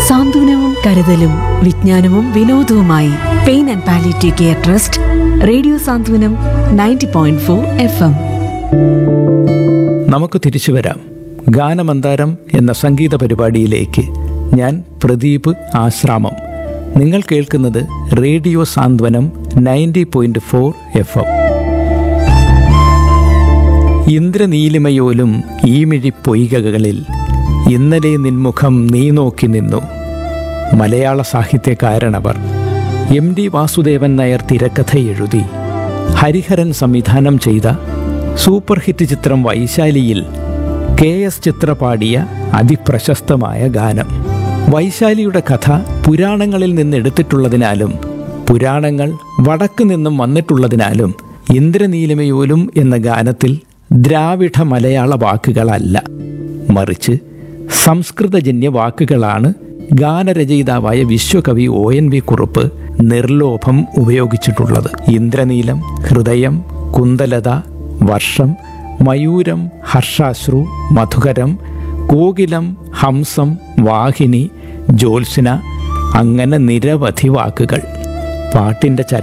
സാന്ത്വനവും കരുതലും വിജ്ഞാനവും വിനോദവുമായി pain and palliative care trust radio Santhwanam ninety point four F M നമുക്ക് തിരിച്ചു വരാം ഗാനമന്താരം എന്ന സംഗീത പരിപാടിയിലേക്ക് ഞാൻ പ്രദീപ് ആശ്രാമം നിങ്ങൾ കേൾക്കുന്നത് radio Santhwanam ninety point four F M ഇന്ദ്രനീലിമയോലും ഈമിഴി പൊയ്കകളിൽ ഇന്നലെ നിൻമുഖം നീ നോക്കി നിന്നു മലയാള സാഹിത്യകാരനവർ എം ഡി വാസുദേവൻ നായർ തിരക്കഥ എഴുതി ഹരിഹരൻ സംവിധാനം ചെയ്ത സൂപ്പർ ഹിറ്റ് ചിത്രം വൈശാലിയിൽ കെ എസ് ചിത്ര പാടിയ അതിപ്രശസ്തമായ ഗാനം വൈശാലിയുടെ കഥ പുരാണങ്ങളിൽ നിന്ന് എടുത്തിട്ടുള്ളതിനാലും പുരാണങ്ങൾ വടക്ക് നിന്നും വന്നിട്ടുള്ളതിനാലും ഇന്ദ്രനീലിമയോലും എന്ന ഗാനത്തിൽ ദ്രാവിഡ മലയാള വാക്കുകളല്ല മറിച്ച് സംസ്കൃതജന്യ വാക്കുകളാണ് ഗാനരചയിതാവായ വിശ്വകവി ഒ എൻ വി കുറുപ്പ് നിർലോഭം ഉപയോഗിച്ചിട്ടുള്ളത് ഇന്ദ്രനീലം ഹൃദയം കുന്തലത വർഷം മയൂരം ഹർഷാശ്രു മധുകരം കോകിലം ഹംസം വാഹിനി ജ്യോത്സ്ന അങ്ങനെ നിരവധി വാക്കുകൾ പാട്ടിൻ്റെ ചര